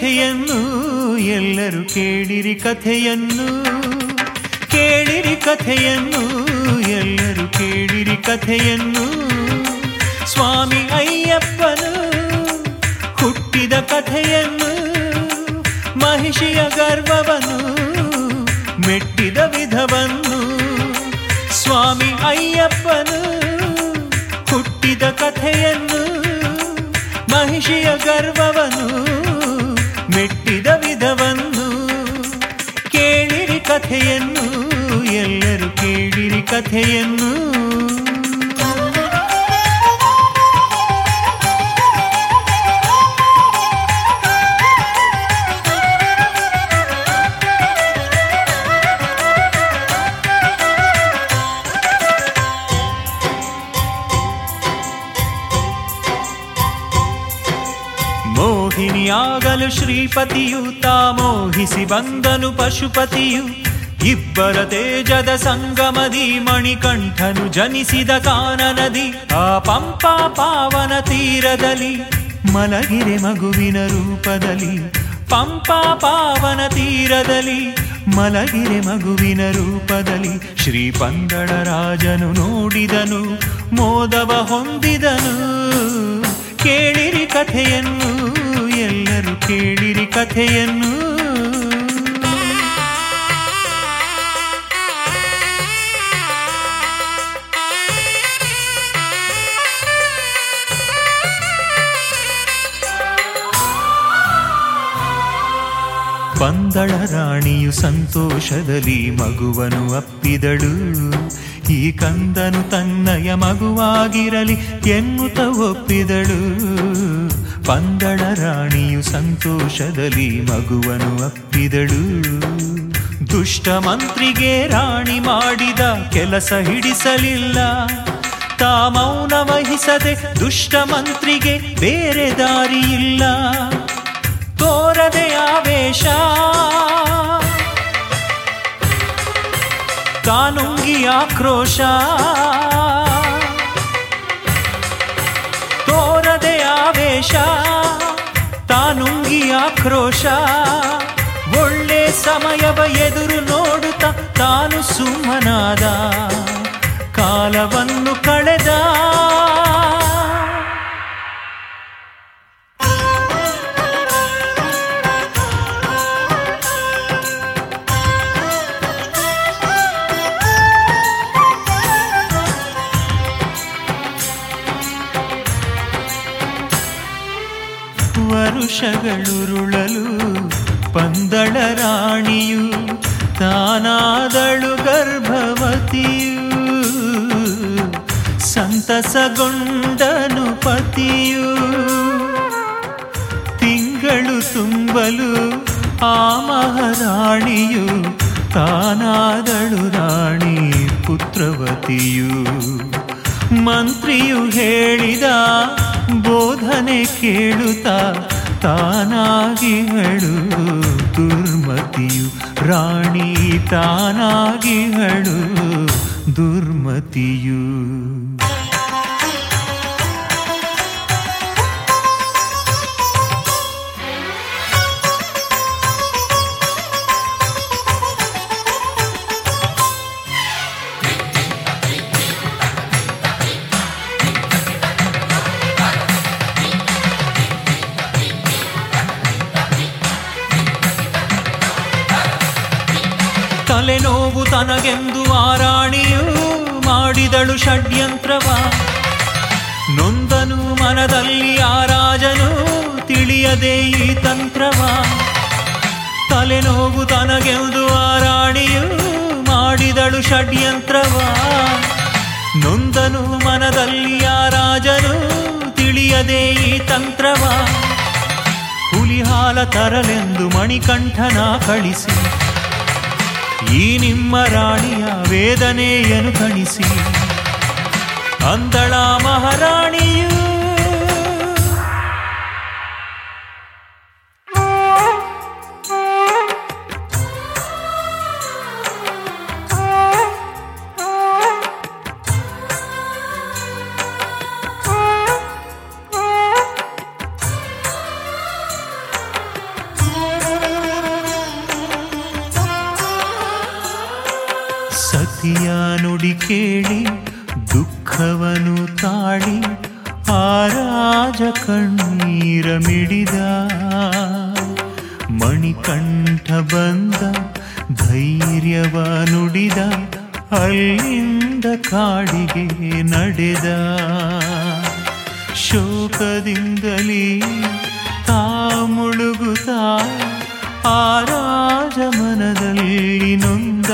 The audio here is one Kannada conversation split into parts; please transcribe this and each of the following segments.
ಕಥೆಯನ್ನು ಎಲ್ಲರೂ ಕೇಳಿರಿ ಕಥೆಯನ್ನು ಕೇಳಿರಿ ಕಥೆಯನ್ನು ಎಲ್ಲರೂ ಕೇಳಿರಿ ಕಥೆಯನ್ನು ಸ್ವಾಮಿ ಅಯ್ಯಪ್ಪನು ಹುಟ್ಟಿದ ಕಥೆಯನ್ನು ಮಹಿಷಿಯ ಗರ್ವವನ್ನು ಮೆಟ್ಟಿದ ವಿಧವನ್ನು ಸ್ವಾಮಿ ಅಯ್ಯಪ್ಪನು ಹುಟ್ಟಿದ ಕಥೆಯನ್ನು ಮಹಿಷಿಯ ಗರ್ವವನ್ನು ಮೆಟ್ಟಿದ ವಿಧವನ್ನು ಕೇಳಿರಿ ಕಥೆಯನ್ನು ಎಲ್ಲರೂ ಕೇಳಿರಿ ಕಥೆಯನ್ನು ಮೋಹಿನಿಯಾಗಲು ಶ್ರೀಪತಿಯು ತಾ ಮೋಹಿಸಿ ಬಂದನು ಪಶುಪತಿಯು ಇಬ್ಬರ ತೇಜದ ಸಂಗಮದಿ ಮಣಿಕಂಠನು ಜನಿಸಿದ ಕಾನನದಿ ಆ ಪಂಪಾ ಪಾವನ ತೀರದಲ್ಲಿ ಮಲಗಿರೆ ಮಗುವಿನ ರೂಪದಲ್ಲಿ ಪಂಪಾ ಪಾವನ ತೀರದಲ್ಲಿ ಮಲಗಿರೆ ಮಗುವಿನ ರೂಪದಲ್ಲಿ ಶ್ರೀ ಪಂದಳ ರಾಜನು ನೋಡಿದನು ಮೋದವ ಹೊಂದಿದನು ಕೇಳಿರಿ ಕಥೆಯನ್ನು ಎಲ್ಲರೂ ಕೇಳಿರಿ ಕಥೆಯನ್ನು ಪಂದಳ ರಾಣಿಯು ಸಂತೋಷದಲ್ಲಿ ಮಗುವನು ಅಪ್ಪಿದಳು ಈ ಕಂದನು ತನ್ನಯ ಮಗುವಾಗಿರಲಿ ಎನ್ನುತ್ತ ಒಪ್ಪಿದಳು ಪಂದಳ ರಾಣಿಯು ಸಂತೋಷದಲ್ಲಿ ಮಗುವನು ಅಪ್ಪಿದಳು ದುಷ್ಟ ಮಂತ್ರಿಗೆ ರಾಣಿ ಮಾಡಿದ ಕೆಲಸ ಹಿಡಿಸಲಿಲ್ಲ ತಾ ಮೌನ ವಹಿಸದೆ ದುಷ್ಟ ಮಂತ್ರಿಗೆ ಬೇರೆ ದಾರಿ ಇಲ್ಲ ತೋರದೆ ಆವೇಶ ಕಾನುಂಗಿ ಆಕ್ರೋಶ ತೋರದೆ ಆವೇಶ ತಾನುಂಗಿ ಆಕ್ರೋಶ ಒಳ್ಳೆ ಸಮಯವ ಎದುರು ನೋಡುತ್ತ ತಾನು ಸುಮ್ಮನಾದ ಕಾಲವನ್ನು ಕಳೆದ ವರುಷಗಳುರುಳಲು ಪಂದಳ ರಾಣಿಯು ತಾನಾದಳು ಗರ್ಭವತಿಯು ಸಂತಸಗೊಂಡನು ಪತಿಯು ತಿಂಗಳು ತುಂಬಲು ಆ ಮಹಾರಾಣಿಯು ತಾನಾದಳು ರಾಣಿ ಪುತ್ರವತಿಯು ಮಂತ್ರಿಯು ಹೇಳಿದ ಬೋಧನೆ ಕೇಳುತ್ತಾ ತಾನಾಗಿಹಳು ದುರ್ಮತಿಯು ರಾಣಿ ತಾನಾಗಿಹಳು ದುರ್ಮತಿಯು ತಲೆನೋವು ತನಗೆಂದು ಆ ರಾಣಿಯು ಮಾಡಿದಳು ಷಡ್ಯಂತ್ರವ ನೊಂದನು ಮನದಲ್ಲಿ ಆ ರಾಜನು ತಿಳಿಯದೆ ಈ ತಂತ್ರವ ತಲೆನೋವು ತನಗೆಂದು ಆ ರಾಣಿಯು ಮಾಡಿದಳು ಷಡ್ಯಂತ್ರವ ನೊಂದನು ಮನದಲ್ಲಿ ಆ ರಾಜನು ತಿಳಿಯದೆ ಈ ತಂತ್ರವ ಹುಲಿಹಾಲ ತರಲೆಂದು ಮಣಿಕಂಠನ ಕಳಿಸಿ ಈ ನಿಮ್ಮ ರಾಣಿಯ ವೇದನೆಯನ್ನು ಕಣಿಸಿ ಅಂದಳ ಮಹಾರಾಣಿಯು ಸತಿಯ ನುಡಿ ಕೇಳಿ ದುಃಖವನು ತಾಳಿ ಆರಾಜ ಕಣ್ಣೀರ ಮಿಡಿದ ಮಣಿಕಂಠ ಬಂದ ಧೈರ್ಯವ ನುಡಿದ ಅಲ್ಲಿಂದ ಕಾಡಿಗೆ ನಡೆದ ಶೋಕದಿಂದಲೇ ತಾ ಮುಳುಗುತ್ತಾ ಆ ರಾಜ ಮನದಲ್ಲಿ ನೊಂದ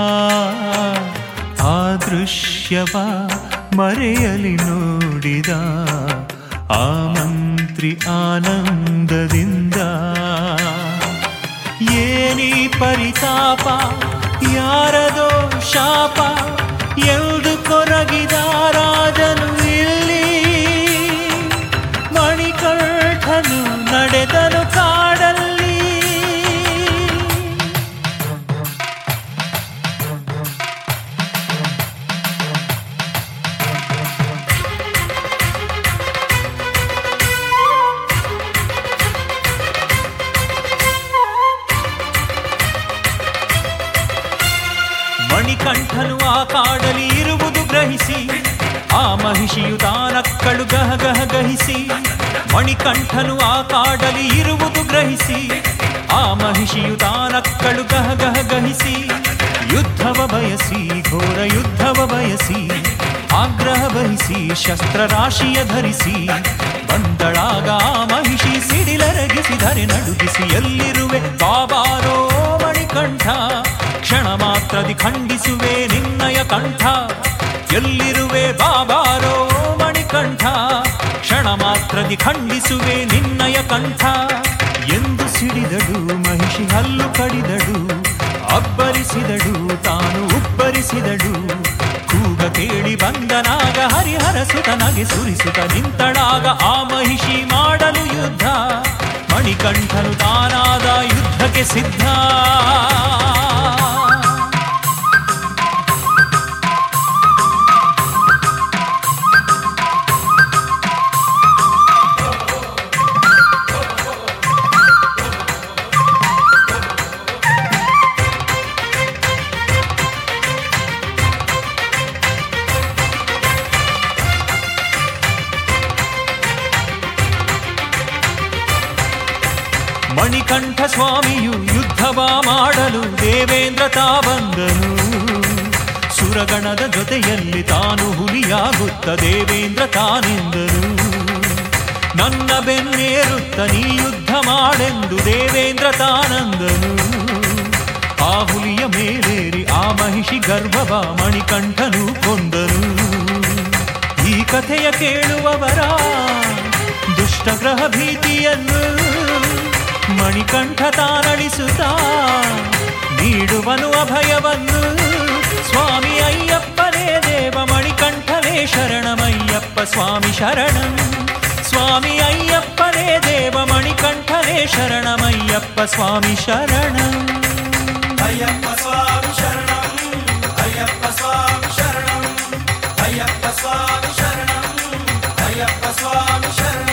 ಆ ದೃಶ್ಯವ ಮರೆಯಲಿ ನೋಡಿದ ಆ ಮಂತ್ರಿ ಆನಂದದಿಂದ ಏನಿ ಪರಿತಾಪ ಯಾರದೋ ಶಾಪ ಎಂದು ಕೊರಗಿದ ರಾಜನು ಇಲ್ಲಿ ಮಣಿಕಂಠನು ನಡೆದನು ಕಾಡಲ್ಲಿ ಮಣಿಕಂಠನು ಆ ಕಾಡಲಿ ಇರುವುದು ಗ್ರಹಿಸಿ ಆ ಮಹಿಷಿಯು ತಾನಕ್ಕಳು ಗಹ ಗಹ ಗಹಿಸಿ ಮಣಿಕಂಠನು ಆ ಕಾಡಲಿ ಇರುವುದು ಗ್ರಹಿಸಿ ಆ ಮಹಿಷಿಯು ತಾನಕ್ಕಳು ಗಹ ಗಹ ಗಹಿಸಿ ಯುದ್ಧವ ಬಯಸಿ ಘೋರ ಯುದ್ಧವ ಬಯಸಿ ಆಗ್ರಹ ವಹಿಸಿ ಶಸ್ತ್ರ ರಾಶಿಯ ಧರಿಸಿ ಬಂದಳಾಗ ಆ ಮಹಿಷಿ ಸಿಡಿಲರಗಿಸಿ ಧರೆ ನಡುಗಿಸಿ ಎಲ್ಲಿರುವೆ ಬಾಬಾರೋ ಮಣಿಕಂಠ ಕ್ಷಣ ಮಾತ್ರದಿ ಖಂಡಿಸುವೆ ನಿನ್ನಯ ಕಂಠ ಎಲ್ಲಿರುವೆ ಬಾಬಾರೋ ಮಣಿಕಂಠ ಕ್ಷಣ ಮಾತ್ರದಿ ಖಂಡಿಸುವೆ ನಿನ್ನಯ ಕಂಠ ಎಂದು ಸಿಡಿದಳು ಮಹಿಷಿ ಹಲ್ಲು ಕಡಿದಳು ಅಬ್ಬರಿಸಿದಳು ತಾನು ಉಬ್ಬರಿಸಿದಳು ಕೂಗ ಕೇಳಿ ಬಂದನಾಗ ಹರಿಹರ ಸುತನಗೆ ಸುರಿಸುತ್ತ ನಿಂತಳಾಗ ಆ ಮಹಿಷಿ ಮಾಡಲು ಯುದ್ಧ ಮಣಿಕಂಠನು ತಾನಾದ ಯುದ್ಧಕ್ಕೆ ಸಿದ್ಧ ಮಣಿಕಂಠ ಸ್ವಾಮಿಯು ಯುದ್ಧವ ಮಾಡಲು ದೇವೇಂದ್ರ ತಾ ಬಂದನು ಸುರಗಣದ ಜೊತೆಯಲ್ಲಿ ತಾನು ಹುಲಿಯಾಗುತ್ತ ದೇವೇಂದ್ರ ತಾನೆಂದನು ನನ್ನ ಬೆನ್ನೇರುತ್ತ ನೀ ಯುದ್ಧ ಮಾಡೆಂದು ದೇವೇಂದ್ರ ತಾನಂದನು ಆ ಹುಲಿಯ ಮೇಲೇರಿ ಆ ಮಹಿಷಿ ಗರ್ಭವ ಮಣಿಕಂಠನು ಕೊಂದನು ಈ ಕಥೆಯ ಕೇಳುವವರ ದುಷ್ಟಗ್ರಹ ಭೀತಿಯನ್ನು ಮಣಿಕಂಠ ತಾನಳಿಸುತ್ತಾ ನೀಡುವನು ಅಭಯವನ್ನು ಸ್ವಾಮಿ ಅಯ್ಯಪ್ಪನೇ ದೇವ ಮಣಿಕಂಠನೇ ಶರಣಮಯ್ಯಪ್ಪ ಸ್ವಾಮಿ ಶರಣಂ ಸ್ವಾಮಿ ಅಯ್ಯಪ್ಪನೇ ದೇವ ಮಣಿಕಂಠನೇ ಶರಣಮಯ್ಯಪ್ಪ ಸ್ವಾಮಿ ಶರಣಂ ಅಯ್ಯಪ್ಪ ಸ್ವಾಮಿ ಶರಣಂ ಅಯ್ಯಪ್ಪ ಸ್ವಾಮಿ ಶರಣಂ ಅಯ್ಯಪ್ಪ ಸ್ವಾಮಿ ಶರಣಂ ಅಯ್ಯಪ್ಪ ಸ್ವಾಮಿ ಶರಣಂ